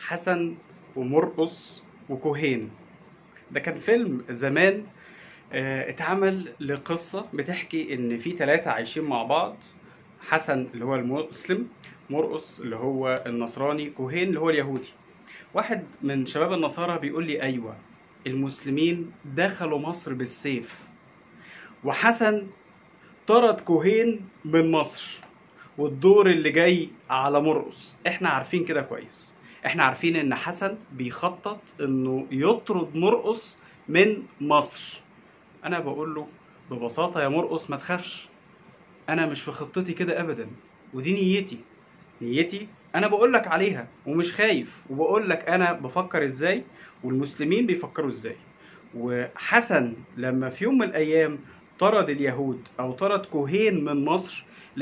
حسن ومرقص وكوهين ده كان فيلم زمان آه، اتعمل لقصة بتحكي إن في ثلاثة عايشين مع بعض حسن اللي هو المسلم مرقص اللي هو النصراني كوهين اللي هو اليهودي واحد من شباب النصارى بيقول لي أيوة المسلمين دخلوا مصر بالسيف وحسن طرد كوهين من مصر والدور اللي جاي على مرقص احنا عارفين كده كويس احنا عارفين ان حسن بيخطط انه يطرد مرقص من مصر انا بقول له ببساطه يا مرقص ما تخافش انا مش في خطتي كده ابدا ودي نيتي نيتي انا بقول لك عليها ومش خايف وبقول لك انا بفكر ازاي والمسلمين بيفكروا ازاي وحسن لما في يوم من الايام طرد اليهود او طرد كوهين من مصر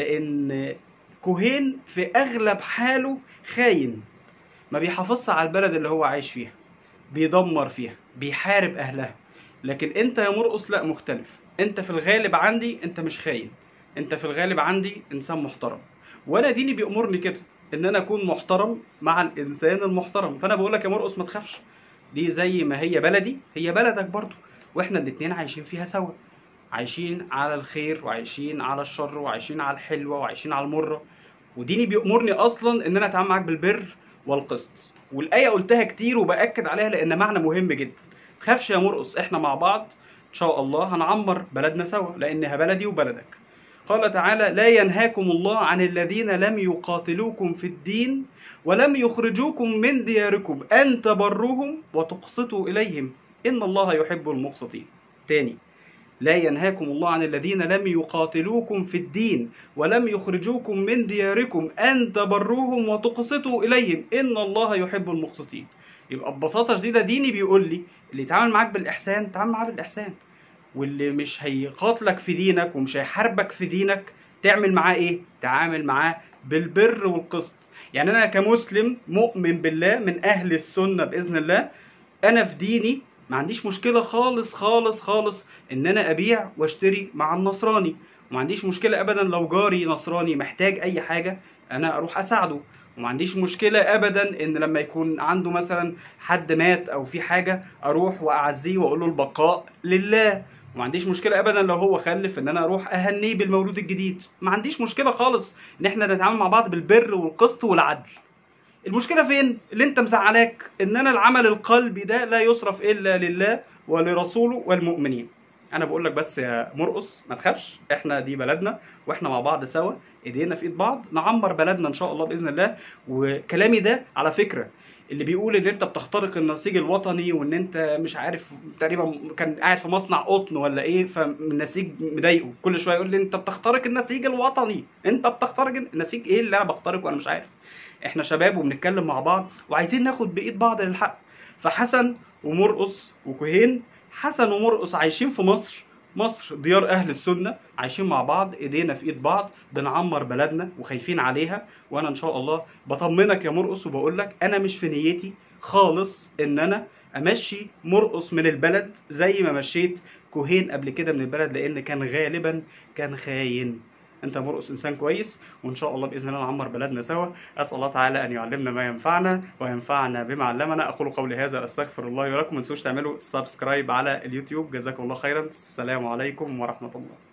لان كوهين في اغلب حاله خاين ما بيحافظش على البلد اللي هو عايش فيها بيدمر فيها بيحارب اهلها لكن انت يا مرقص لا مختلف انت في الغالب عندي انت مش خاين انت في الغالب عندي انسان محترم وانا ديني بيأمرني كده ان انا اكون محترم مع الانسان المحترم فانا بقول لك يا مرقص ما تخافش دي زي ما هي بلدي هي بلدك برضو واحنا الاتنين عايشين فيها سوا عايشين على الخير وعايشين على الشر وعايشين على الحلوه وعايشين على المره وديني بيأمرني اصلا ان انا اتعامل معاك بالبر والقسط والايه قلتها كتير وباكد عليها لان معنى مهم جدا تخافش يا مرقص احنا مع بعض ان شاء الله هنعمر بلدنا سوا لانها بلدي وبلدك قال تعالى لا ينهاكم الله عن الذين لم يقاتلوكم في الدين ولم يخرجوكم من دياركم ان تبروهم وتقسطوا اليهم ان الله يحب المقسطين تاني لا ينهاكم الله عن الذين لم يقاتلوكم في الدين ولم يخرجوكم من دياركم أن تبروهم وتقسطوا إليهم إن الله يحب المقسطين يبقى ببساطة شديدة ديني بيقول لي اللي يتعامل معاك بالإحسان تعامل معاه بالإحسان واللي مش هيقاتلك في دينك ومش هيحاربك في دينك تعمل معاه إيه؟ تعامل معاه بالبر والقسط يعني أنا كمسلم مؤمن بالله من أهل السنة بإذن الله أنا في ديني ما عنديش مشكله خالص خالص خالص ان انا ابيع واشتري مع النصراني وما عنديش مشكله ابدا لو جاري نصراني محتاج اي حاجه انا اروح اساعده وما عنديش مشكله ابدا ان لما يكون عنده مثلا حد مات او في حاجه اروح واعزيه واقول له البقاء لله وما عنديش مشكله ابدا لو هو خلف ان انا اروح اهنيه بالمولود الجديد ما عنديش مشكله خالص ان احنا نتعامل مع بعض بالبر والقسط والعدل المشكله فين اللي انت مزعلاك ان انا العمل القلبي ده لا يصرف الا لله ولرسوله والمؤمنين انا بقول لك بس يا مرقص ما تخافش احنا دي بلدنا واحنا مع بعض سوا ايدينا في ايد بعض نعمر بلدنا ان شاء الله باذن الله وكلامي ده على فكره اللي بيقول ان انت بتخترق النسيج الوطني وان انت مش عارف تقريبا كان قاعد في مصنع قطن ولا ايه فالنسيج مضايقه كل شويه يقول لي انت بتخترق النسيج الوطني انت بتخترق النسيج ايه اللي انا بخترقه انا مش عارف احنا شباب وبنتكلم مع بعض وعايزين ناخد بايد بعض للحق فحسن ومرقص وكهين حسن ومرقص عايشين في مصر مصر ديار اهل السنه عايشين مع بعض ايدينا في ايد بعض بنعمر بلدنا وخايفين عليها وانا ان شاء الله بطمنك يا مرقص وبقول لك انا مش في نيتي خالص ان انا امشي مرقص من البلد زي ما مشيت كوهين قبل كده من البلد لان كان غالبا كان خاين انت مرقص انسان كويس وان شاء الله باذن الله نعمر بلدنا سوا اسال الله تعالى ان يعلمنا ما ينفعنا وينفعنا بما علمنا اقول قولي هذا استغفر الله ولكم ما تنسوش تعملوا سبسكرايب على اليوتيوب جزاكم الله خيرا السلام عليكم ورحمه الله